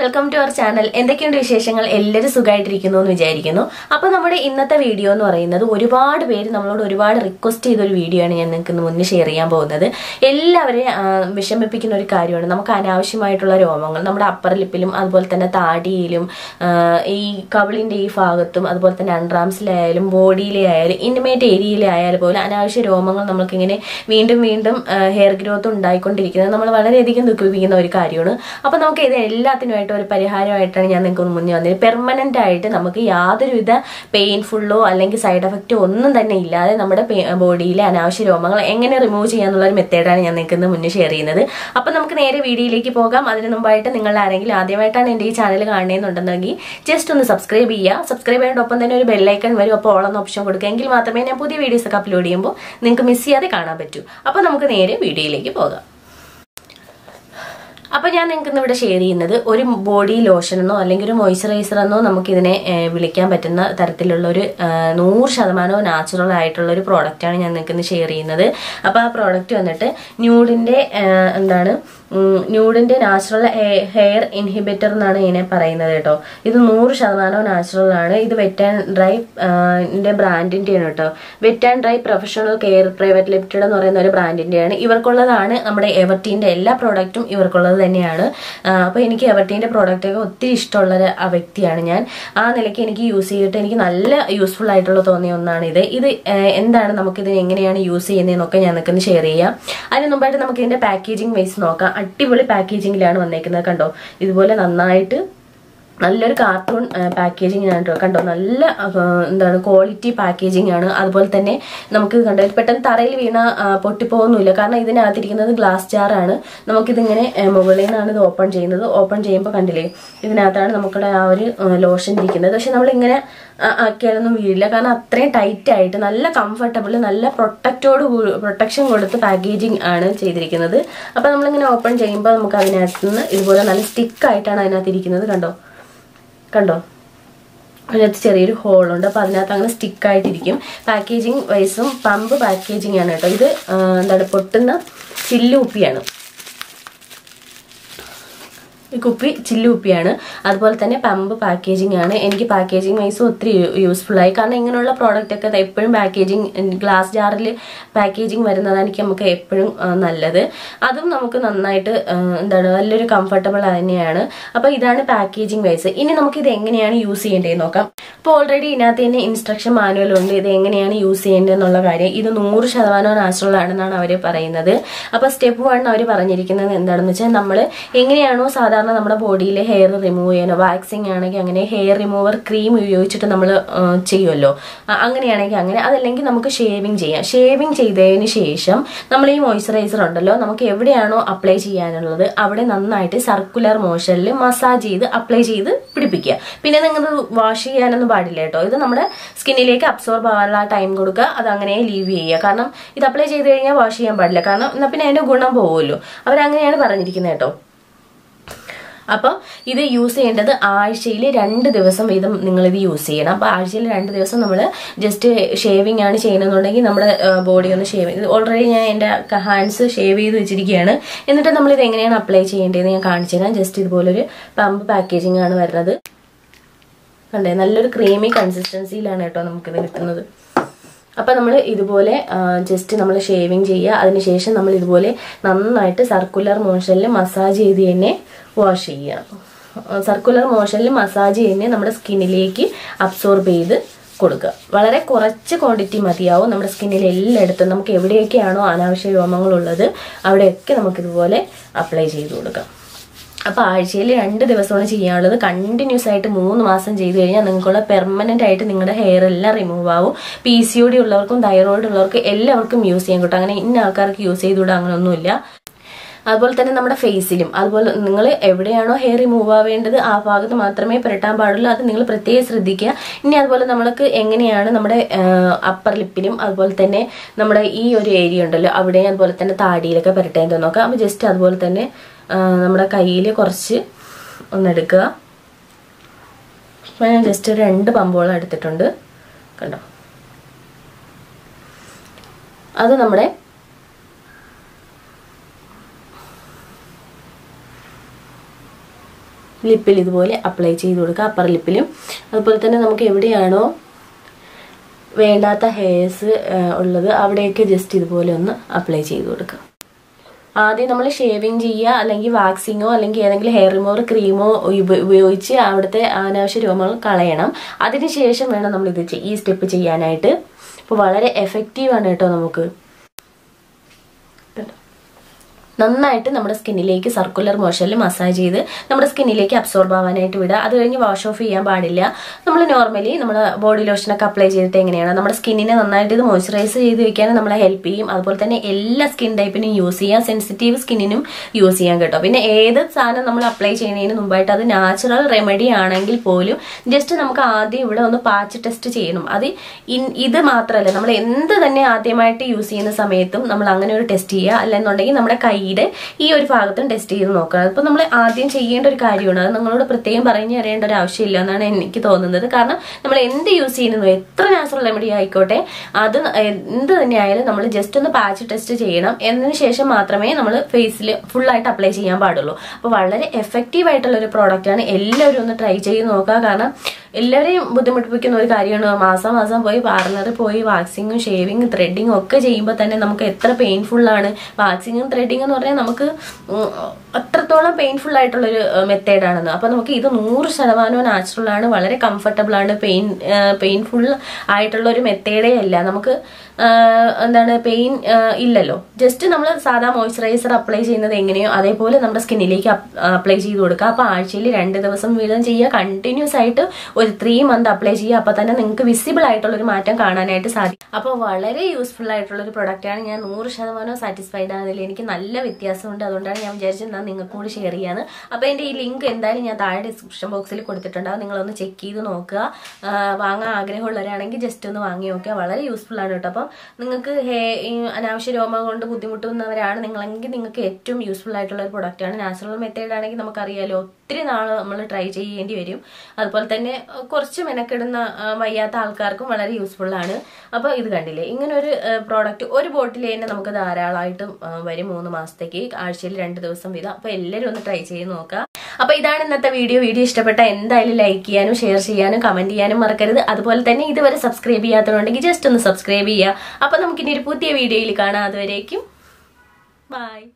welcome to our channel എന്തൊക്കെയുണ്ട് വിശേഷങ്ങൾ എല്ലാവരും സുഖമായിട്ടിരിക്കുന്നു എന്ന് വിചാരിക്കുന്നു അപ്പോൾ നമ്മുടെ ഇന്നത്തെ വീഡിയോ എന്ന് പറയുന്നത് ഒരുപാട് പേര് നമ്മളോട് ഒരുപാട് റിക്വസ്റ്റ് ചെയ്ത ഒരു വീഡിയോ ആണ് ഞാൻ നിങ്ങൾക്ക് ഇന്ന് മുന്നേ ഷെയർ ചെയ്യാൻ പോകുന്നത് എല്ലാവരെയും ആ, വിഷമിപ്പിക്കുന്ന ഒരു കാര്യമാണ് നമുക്ക് അനാവശ്യമായിട്ടുള്ള രോമങ്ങൾ നമ്മുടെ അപ്പർ ലിപ്പിലും അതുപോലെ തന്നെ താടിയിലും ആ, ഈ കവിളിന്റെ ഈ ഭാഗത്തും അതുപോലെ തന്നെ അൺറാംസിലായാലും ബോഡിയിലെ ആയാലും ഇൻറ്റിമേറ്റ് ഏരിയയിലെ ആയാലും പോലും അനാവശ്യ രോമങ്ങൾ നമുക്കിങ്ങനെ വീണ്ടും വീണ്ടും ഹെയർ ഗ്രോത്ത് ഉണ്ടായിക്കൊണ്ടിരിക്കുന്നത് നമ്മൾ വളരെയധികം ദുഃഖിപ്പിക്കുന്ന ഒരു കാര്യമാണ് അപ്പോൾ നമുക്ക് ഇത് എല്ലാത്തിനുമായിട്ട് ഒരു പരിഹാരമായിട്ടാണ് ഞാൻ നിങ്ങൾക്ക് മുന്നേ വന്നത് പെർമനന്റ് ആയിട്ട് നമുക്ക് യാതൊരുവിധ പെയിൻഫുള്ളോ അല്ലെങ്കിൽ സൈഡ് എഫക്റ്റോ ഒന്നും തന്നെ ഇല്ലാതെ നമ്മുടെ ബോഡിയിലെ അനാവശ്യ രോമങ്ങൾ എങ്ങനെ റിമൂവ് ചെയ്യാന്നുള്ള ഒരു മെത്തേഡാണ് ഞാൻ നിങ്ങൾക്ക് ഇന്ന് മുന്നേ ഷെയർ ചെയ്യുന്നത് അപ്പോൾ നമുക്ക് നേരെ വീഡിയോയിലേക്ക് പോകാം അതിന് മുമ്പായിട്ട് നിങ്ങൾ ആരെങ്കിലും ആദ്യമായിട്ടാണ് എൻ്റെ ഈ ചാനൽ കാണുന്നതെന്നുണ്ടെങ്കിൽ ജസ്റ്റ് ഒന്ന് സബ്സ്ക്രൈബ് ചെയ്യുക സബ്സ്ക്രൈബ് ചെയ്യുന്നതോടൊപ്പം തന്നെ ഒരു ബെല്ലൈക്കൺ വരും അപ്പോൾ ഓളെന്ന ഓപ്ഷൻ കൊടുക്കുക എങ്കിൽ മാത്രമേ ഞാൻ പുതിയ വീഡിയോസ് ഒക്കെ അപ്ലോഡ് ചെയ്യുമ്പോൾ നിങ്ങൾക്ക് മിസ് ചെയ്യാതെ കാണാൻ പറ്റൂ അപ്പോൾ നമുക്ക് നേരെ വീഡിയോയിലേക്ക് പോകാം അപ്പൊ ഞാൻ നിങ്ങൾക്ക് ഇന്ന് ഇവിടെ ഷെയർ ചെയ്യുന്നത് ഒരു ബോഡി ലോഷൻ എന്നോ അല്ലെങ്കിൽ ഒരു മോയ്സ്ചറൈസർ എന്നോ നമുക്ക് ഇതിനെ ഏഹ്, വിളിക്കാൻ പറ്റുന്ന തരത്തിലുള്ള ഒരു ഏഹ്, നൂറ് ശതമാനവും നാച്ചുറൽ ആയിട്ടുള്ള ഒരു പ്രോഡക്റ്റാണ് ഞാൻ നിങ്ങൾക്ക് ഇന്ന് ഷെയർ ചെയ്യുന്നത് അപ്പൊ ആ പ്രോഡക്റ്റ് വന്നിട്ട് ന്യൂഡിന്റെ ഏഹ്, എന്താണ് ഉം, ന്യൂഡിന്റെ നാച്ചുറൽ ഹെയർ ഇൻഹിബിറ്റർ എന്നാണ് ഇതിനെ പറയുന്നത് കേട്ടോ ഇത് നൂറ് ശതമാനവും നാച്ചുറൽ ആണ് ഇത് വെറ്റ് ആൻഡ് ഡ്രൈ ന്റെ ബ്രാൻഡിന്റെയാണ് കേട്ടോ wet and dry professional care private limited എന്ന് പറയുന്ന ഒരു ബ്രാൻഡിന്റെയാണ് ഇവർക്കുള്ളതാണ് നമ്മുടെ എവർട്ടീന്റെ എല്ലാ പ്രോഡക്റ്റും ഇവർക്കുള്ളത് തന്നെയാണ് ആ, അപ്പൊ എനിക്ക് എവർട്ടീന്റെ പ്രോഡക്റ്റ് ഒക്കെ ഒത്തിരി ഇഷ്ടമുള്ള ഒരു ആ വ്യക്തിയാണ് ഞാൻ ആ നിലയ്ക്ക് എനിക്ക് യൂസ് ചെയ്തിട്ട് എനിക്ക് നല്ല യൂസ്ഫുൾ ആയിട്ടുള്ള തോന്നിയ ഒന്നാണ് ഇത് ഇത് ആ, എന്താണ് നമുക്കിത് എങ്ങനെയാണ് യൂസ് ചെയ്യുന്നതെന്നൊക്കെ ഞാൻ നിൽക്കുന്ന ഷെയർ ചെയ്യാം അതിന് മുമ്പായിട്ട് നമുക്ക് ഇതിന്റെ പാക്കേജിംഗ് വൈസ് നോക്കാം അടിപൊളി പാക്കേജിങ്ങിലാണ് വന്നേക്കുന്നത് കണ്ടോ ഇതുപോലെ നന്നായിട്ട് നല്ലൊരു കാർട്ടൂൺ പാക്കേജിംഗ് ആണ് കേട്ടോ കണ്ടോ നല്ല ആ, എന്താണ് ക്വാളിറ്റി പാക്കേജിംഗ് ആണ് അതുപോലെ തന്നെ നമുക്ക് കണ്ടോ ഇത് പെട്ടെന്ന് തറയിൽ വീണ ആ, പൊട്ടിപ്പോകുന്നില്ല കാരണം ഇതിനകത്തിരിക്കുന്നത് ഗ്ലാസ് ജാറാണ് നമുക്കിതിങ്ങനെ ആ, മുകളിൽ നിന്നാണ് ഇത് ഓപ്പൺ ചെയ്യുന്നത് ഓപ്പൺ ചെയ്യുമ്പോൾ കണ്ടില്ലേ ഇതിനകത്താണ് നമുക്കുടെ ആ ഒരു ലോഷൻ ഇരിക്കുന്നത് പക്ഷെ നമ്മളിങ്ങനെ ആ, ആക്കിയാലൊന്നും വീഴില്ല കാരണം അത്രയും ടൈറ്റ് ആയിട്ട് നല്ല കംഫർട്ടബിൾ നല്ല പ്രൊട്ടക്റ്റോട് പ്രൊട്ടക്ഷൻ കൊടുത്ത് പാക്കേജിങ് ആണ് ചെയ്തിരിക്കുന്നത് അപ്പോൾ നമ്മളിങ്ങനെ ഓപ്പൺ ചെയ്യുമ്പോൾ നമുക്ക് അതിനകത്ത് നിന്ന് ഇതുപോലെ നല്ല സ്റ്റിക്കായിട്ടാണ് അതിനകത്ത് ഇരിക്കുന്നത് കണ്ടോ കണ്ടോ അതിനകത്ത് ചെറിയൊരു ഹോളുണ്ട് അപ്പോൾ അതിനകത്ത് അങ്ങനെ സ്റ്റിക്കായിട്ടിരിക്കും പാക്കേജിങ് വൈസും പമ്പ് പാക്കേജിങ് ആണ് കേട്ടോ ഇത് ആ, എന്താണ് പൊട്ടുന്ന ചില്ലുപ്പിയാണ് ഈ കുപ്പി ചില്ലു കുപ്പിയാണ് അതുപോലെ തന്നെ പമ്പ് പാക്കേജിംഗ് ആണ് എനിക്ക് പാക്കേജിംഗ് വൈസ് ഒത്തിരി യൂസ്ഫുൾ ആയി കാരണം ഇങ്ങനെയുള്ള പ്രോഡക്റ്റ് ഒക്കെ എപ്പോഴും പാക്കേജിങ് ഗ്ലാസ് ജാറിൽ പാക്കേജിംഗ് വരുന്നതാണ് എനിക്ക് നമുക്ക് എപ്പോഴും ആ, നല്ലത് അതും നമുക്ക് നന്നായിട്ട് ആ, എന്താണ് നല്ലൊരു കംഫർട്ടബിൾ തന്നെയാണ് അപ്പോൾ ഇതാണ് പാക്കേജിംഗ് വൈസ് ഇനി നമുക്ക് ഇത് എങ്ങനെയാണ് യൂസ് ചെയ്യേണ്ടതെന്ന് നോക്കാം അപ്പോൾ ഓൾറെഡി ഇതിനകത്ത് തന്നെ ഇൻസ്ട്രക്ഷൻ മാനുവൽ ഉണ്ട് ഇത് എങ്ങനെയാണ് യൂസ് ചെയ്യേണ്ടത് എന്നുള്ള കാര്യം ഇത് നൂറ് ശതമാനം നാച്ചുറൽ ആണെന്നാണ് അവർ പറയുന്നത് അപ്പോൾ സ്റ്റെപ്പ് വൺ അവർ പറഞ്ഞിരിക്കുന്നത് എന്താണെന്ന് വെച്ചാൽ നമ്മൾ എങ്ങനെയാണോ സാധാരണ നമ്മുടെ ബോഡിയിലെ ഹെയർ റിമൂവ് ചെയ്യാനോ വാക്സിങ് ആണെങ്കിൽ അങ്ങനെ ഹെയർ റിമൂവർ ക്രീം ഉപയോഗിച്ചിട്ട് നമ്മൾ ചെയ്യുമല്ലോ അ- അങ്ങനെയാണെങ്കിൽ അങ്ങനെ അതല്ലെങ്കിൽ നമുക്ക് ഷേവിങ് ചെയ്യാം ഷേവിങ് ചെയ്തതിന് ശേഷം നമ്മൾ ഈ മോയ്സ്ചറൈസർ ഉണ്ടല്ലോ നമുക്ക് എവിടെയാണോ അപ്ലൈ ചെയ്യാനുള്ളത് അവിടെ നന്നായിട്ട് സർക്കുലർ മോഷനിൽ മസാജ് ചെയ്ത് അപ്ലൈ ചെയ്ത് പിടിപ്പിക്കുക പിന്നെ നിങ്ങൾ വാഷ് ചെയ്യാനൊന്നും പാടില്ല കേട്ടോ ഇത് നമ്മുടെ സ്കിന്നിലേക്ക് അബ്സോർബ് ആവാനുള്ള ടൈം കൊടുക്കുക അത് അങ്ങനെ ലീവ് ചെയ്യുക കാരണം ഇത് അപ്ലൈ ചെയ്ത് കഴിഞ്ഞാൽ വാഷ് ചെയ്യാൻ പാടില്ല കാരണം എന്നാൽ പിന്നെ അതിന്റെ ഗുണം പോകുമല്ലോ അവരങ്ങനെയാണ് പറഞ്ഞിരിക്കുന്നത് കേട്ടോ അപ്പം ഇത് യൂസ് ചെയ്യേണ്ടത് ആഴ്ചയിൽ രണ്ട് ദിവസം വീതം നിങ്ങൾ ഇത് യൂസ് ചെയ്യണം അപ്പോൾ ആഴ്ചയിൽ രണ്ട് ദിവസം നമ്മൾ ജസ്റ്റ് ഷേവിംഗ് ആണ് ചെയ്യണമെന്നുണ്ടെങ്കിൽ നമ്മുടെ ബോഡി ഒന്ന് ഷേവ് ചെയ്ത് ഓൾറെഡി ഞാൻ എൻ്റെ ഹാൻഡ്സ് ഷേവ് ചെയ്ത് വെച്ചിരിക്കുകയാണ് എന്നിട്ട് നമ്മൾ ഇത് എങ്ങനെയാണ് അപ്ലൈ ചെയ്യേണ്ടതെന്ന് ഞാൻ കാണിച്ചു തരാം ജസ്റ്റ് ഇതുപോലൊരു പമ്പ് പാക്കേജിംഗ് ആണ് വരുന്നത് കണ്ടേ നല്ലൊരു ക്രീമി കൺസിസ്റ്റൻസിയിലാണ് കേട്ടോ നമുക്കിത് കിട്ടുന്നത് അപ്പൊ നമ്മൾ ഇതുപോലെ ജസ്റ്റ് നമ്മൾ ഷേവിങ് ചെയ്യുക അതിനുശേഷം നമ്മൾ ഇതുപോലെ നന്നായിട്ട് സർക്കുലർ മോഷനിൽ മസാജ് ചെയ്ത് തന്നെ വാഷ് ചെയ്യുക സർക്കുലർ മോഷനിൽ മസാജ് ചെയ്ത് നമ്മുടെ സ്കിന്നിലേക്ക് അബ്സോർബ് ചെയ്ത് കൊടുക്കുക വളരെ കുറച്ച് ക്വാണ്ടിറ്റി മതിയാവും നമ്മുടെ സ്കിന്നിൽ എല്ലായിടത്തും നമുക്ക് എവിടെയൊക്കെയാണോ അനാവശ്യ രോമങ്ങളുള്ളത് അവിടെയൊക്കെ നമുക്കിതുപോലെ അപ്ലൈ ചെയ്ത് കൊടുക്കാം അപ്പോൾ ആഴ്ചയിൽ രണ്ട് ദിവസമാണ് ചെയ്യാനുള്ളത് കണ്ടിന്യൂസ് ആയിട്ട് മൂന്ന് മാസം ചെയ്ത് കഴിഞ്ഞാൽ നിങ്ങൾക്കുള്ള പെർമനന്റ് ആയിട്ട് നിങ്ങളുടെ ഹെയർ എല്ലാം റിമൂവ് ആവും പി സി ഒ ഡി ഉള്ളവർക്കും തൈറോയിഡ് ഉള്ളവർക്കും എല്ലാവർക്കും യൂസ് ചെയ്യാൻ കിട്ടും അങ്ങനെ ഇന്ന ആൾക്കാർക്ക് യൂസ് ചെയ്തുകൂടാ അങ്ങനെയൊന്നുമില്ല അതുപോലെ തന്നെ നമ്മുടെ ഫേസിലും അതുപോലെ നിങ്ങൾ എവിടെയാണോ ഹെയർ റിമൂവ് ആവേണ്ടത് ആ ഭാഗത്ത് മാത്രമേ പുരട്ടാൻ പാടുള്ളൂ അത് നിങ്ങൾ പ്രത്യേകം ശ്രദ്ധിക്കുക ഇനി അതുപോലെ നമ്മൾക്ക് എങ്ങനെയാണ് നമ്മുടെ അപ്പർ ലിപ്പിലും അതുപോലെ തന്നെ നമ്മുടെ ഈ ഒരു ഏരിയ ഉണ്ടല്ലോ അവിടെ അതുപോലെ തന്നെ താടിയിലൊക്കെ പുരട്ടേണ്ടത് നോക്കാം അപ്പോൾ ജസ്റ്റ് അതുപോലെ തന്നെ ആ, നമ്മുടെ കയ്യിൽ കുറച്ച് ഒന്നെടുക്കുക അപ്പോൾ ഞാൻ ജസ്റ്റ് ഒരു രണ്ട് പമ്പോളം എടുത്തിട്ടുണ്ട് കണ്ടോ അത് നമ്മുടെ ലിപ്പിൽ ഇതുപോലെ അപ്ലൈ ചെയ്ത് കൊടുക്കുക അപ്പർ ലിപ്പിലും അതുപോലെ തന്നെ നമുക്ക് എവിടെയാണോ വേണ്ടാത്ത ഹെയർസ് ഉള്ളത് അവിടെയൊക്കെ ജസ്റ്റ് ഇതുപോലെ ഒന്ന് അപ്ലൈ ചെയ്ത് കൊടുക്കുക ആദ്യം നമ്മൾ ഷേവിങ് ചെയ്യുക അല്ലെങ്കിൽ വാക്സിങ്ങോ അല്ലെങ്കിൽ ഏതെങ്കിലും ഹെയർ റിമൂവർ ക്രീമോ ഉപയോഗിച്ച് അവിടുത്തെ അനാവശ്യ രോമങ്ങൾ കളയണം അതിനുശേഷം വേണം നമ്മൾ ഇത് ചെയ്- ഈ സ്റ്റെപ്പ് ചെയ്യാനായിട്ട് അപ്പോൾ വളരെ എഫക്റ്റീവാണ് കേട്ടോ നമുക്ക് നന്നായിട്ട് നമ്മുടെ സ്കിന്നിലേക്ക് സർക്കുലർ മോഷനിൽ മസാജ് ചെയ്ത് നമ്മുടെ സ്കിന്നിലേക്ക് അബ്സോർബ് ആവാനായിട്ട് വിടുക അത് കഴിഞ്ഞ് വാഷ് ഓഫ് ചെയ്യാൻ പാടില്ല നമ്മൾ നോർമലി നമ്മൾ ബോഡി ലോഷനൊക്കെ അപ്ലൈ ചെയ്തിട്ട് എങ്ങനെയാണ് നമ്മുടെ സ്കിന്നിനെ നന്നായിട്ട് ഇത് മോയ്സ്ചറൈസ് ചെയ്ത് വെക്കാൻ നമ്മളെ ഹെൽപ്പ് ചെയ്യും അതുപോലെ തന്നെ എല്ലാ സ്കിൻ ടൈപ്പിനും യൂസ് ചെയ്യാം സെൻസിറ്റീവ് സ്കിന്നിനും യൂസ് ചെയ്യാൻ കേട്ടോ പിന്നെ ഏത് സാധനം നമ്മൾ അപ്ലൈ ചെയ്യുന്നതിന് മുമ്പായിട്ട് അത് നാച്ചുറൽ റെമഡി ആണെങ്കിൽ പോലും ജസ്റ്റ് നമുക്ക് ആദ്യം ഇവിടെ ഒന്ന് പാച്ച് ടെസ്റ്റ് ചെയ്യണം അത് ഇൻ- ഇത് മാത്രമല്ല നമ്മൾ എന്ത് തന്നെ ആദ്യമായിട്ട് യൂസ് ചെയ്യുന്ന സമയത്തും നമ്മൾ അങ്ങനെ ഒരു ടെസ്റ്റ് ചെയ്യുക അല്ലെന്നുണ്ടെങ്കിൽ നമ്മുടെ കൈയുടെ ഈ ഒരു ഭാഗത്തും ടെസ്റ്റ് ചെയ്ത് നോക്കുക അതിപ്പോൾ നമ്മൾ ആദ്യം ചെയ്യേണ്ട ഒരു കാര്യമാണ് അത് നിങ്ങളോട് പ്രത്യേകം പറഞ്ഞു തരേണ്ട ഒരു ആവശ്യമില്ല എന്നാണ് എനിക്ക് തോന്നുന്നത് കാരണം നമ്മൾ എന്ത് യൂസ് ചെയ്യുന്നു എത്ര നാച്ചുറൽ റെമഡി ആയിക്കോട്ടെ അത് എന്ത് തന്നെ ആയാലും നമ്മൾ ജസ്റ്റ് ഒന്ന് പാച്ച് ടെസ്റ്റ് ചെയ്യണം എന്നതിന് ശേഷം മാത്രമേ നമ്മൾ ഫേസിൽ ഫുള്ളായിട്ട് അപ്ലൈ ചെയ്യാൻ പാടുള്ളൂ അപ്പോൾ വളരെ എഫക്റ്റീവ് ആയിട്ടുള്ള ഒരു പ്രോഡക്റ്റാണ് എല്ലാവരും ഒന്ന് ട്രൈ ചെയ്ത് നോക്കുക കാരണം എല്ലാവരെയും ബുദ്ധിമുട്ടിപ്പിക്കുന്ന ഒരു കാര്യമാണ് മാസം മാസം പോയി പാർലറിൽ പോയി വാക്സിങ്ങും ഷേവിങ്ങും ത്രെഡിങ്ങും ഒക്കെ ചെയ്യുമ്പോൾ തന്നെ നമുക്ക് എത്ര പെയിൻഫുൾ ആണ് വാക്സിങ്ങും ത്രെഡിങ് എന്ന് പറഞ്ഞാൽ നമുക്ക് ഉം, അത്രത്തോളം പെയിൻഫുൾ ആയിട്ടുള്ളൊരു മെത്തേഡാണെന്ന് അപ്പോൾ നമുക്ക് ഇത് നൂറ് ശതമാനവും നാച്ചുറൽ ആണ് വളരെ കംഫർട്ടബിൾ ആണ് പെയിൻ പെയിൻഫുൾ ആയിട്ടുള്ള ഒരു മെത്തേഡേ അല്ല നമുക്ക് ആ, എന്താണ് പെയിൻ ഇല്ലല്ലോ ജസ്റ്റ് നമ്മൾ സാധാ മോയ്സ്ചറൈസർ അപ്ലൈ ചെയ്യുന്നത് എങ്ങനെയോ അതേപോലെ നമ്മുടെ സ്കിന്നിലേക്ക് അപ്ലൈ ചെയ്ത് കൊടുക്കുക അപ്പോൾ ആഴ്ചയിൽ രണ്ട് ദിവസം വീതം ചെയ്യുക കണ്ടിന്യൂസ് ആയിട്ട് ഒരു ത്രീ മന്ത് അപ്ലൈ ചെയ്യുക അപ്പോൾ തന്നെ നിങ്ങൾക്ക് വിസിബിൾ ആയിട്ടുള്ള ഒരു മാറ്റം കാണാനായിട്ട് സാധിക്കും അപ്പോൾ വളരെ യൂസ്ഫുൾ ആയിട്ടുള്ള ഒരു പ്രൊഡക്റ്റാണ് ഞാൻ നൂറ് ശതമാനം സാറ്റിസ്ഫൈഡ് ആണ് ഇതിൽ എനിക്ക് നല്ല വ്യത്യാസമുണ്ട് അതുകൊണ്ടാണ് ഞാൻ വിചാരിച്ചത് എന്നാൽ നിങ്ങൾക്ക് കൂടി ഷെയർ ചെയ്യാന്ന് അപ്പോൾ എൻ്റെ ഈ ലിങ്ക് എന്തായാലും ഞാൻ താഴെ ഡിസ്ക്രിപ്ഷൻ ബോക്സിൽ കൊടുത്തിട്ടുണ്ടാവും നിങ്ങളൊന്ന് ചെക്ക് ചെയ്ത് നോക്കുക ആ, വാങ്ങാൻ ആഗ്രഹമുള്ളവരാണെങ്കിൽ ജസ്റ്റ് ഒന്ന് വാങ്ങി നോക്കുക വളരെ യൂസ്ഫുൾ ആണ് കേട്ടോ അപ്പം നിങ്ങൾക്ക് ഹേ ഈ അനാവശ്യ രോമം കൊണ്ട് ബുദ്ധിമുട്ടുന്നവരാണ് നിങ്ങളെങ്കിൽ നിങ്ങൾക്ക് ഏറ്റവും യൂസ്ഫുൾ ആയിട്ടുള്ള ഒരു പ്രൊഡക്റ്റാണ് നാച്ചുറൽ മെത്തേഡ് ആണെങ്കിൽ നമുക്കറിയാലോ ഒത്തിരി നാൾ നമ്മൾ ട്രൈ ചെയ്യേണ്ടി വരും അതുപോലെ തന്നെ അഹ് കുറച്ച് മെനക്കെടുന്ന ആ, വയ്യാത്ത ആൾക്കാർക്കും വളരെ യൂസ്ഫുൾ ആണ് അപ്പോൾ ഇത് കണ്ടില്ലേ ഇങ്ങനെ ഒരു പ്രോഡക്റ്റ് ഒരു ബോട്ടിൽ തന്നെ നമുക്ക് ധാരാളമായിട്ടും ആ, വരും മൂന്ന് മാസത്തേക്ക് ആഴ്ചയിൽ രണ്ട് ദിവസം വീതം അപ്പോൾ എല്ലാവരും ഒന്ന് ട്രൈ ചെയ്ത് നോക്കുക അപ്പൊ ഇതാണ് ഇന്നത്തെ വീഡിയോ വീഡിയോ ഇഷ്ടപ്പെട്ട എന്തായാലും ലൈക്ക് ചെയ്യാനും ഷെയർ ചെയ്യാനും കമന്റ് ചെയ്യാനും മറക്കരുത് അതുപോലെ തന്നെ ഇതുവരെ സബ്സ്ക്രൈബ് ചെയ്യാത്തതുണ്ടെങ്കിൽ ജസ്റ്റ് ഒന്ന് സബ്സ്ക്രൈബ് ചെയ്യുക അപ്പൊ നമുക്കിനി ഒരു പുതിയ വീഡിയോയിൽ കാണാം അതുവരേക്കും ബൈ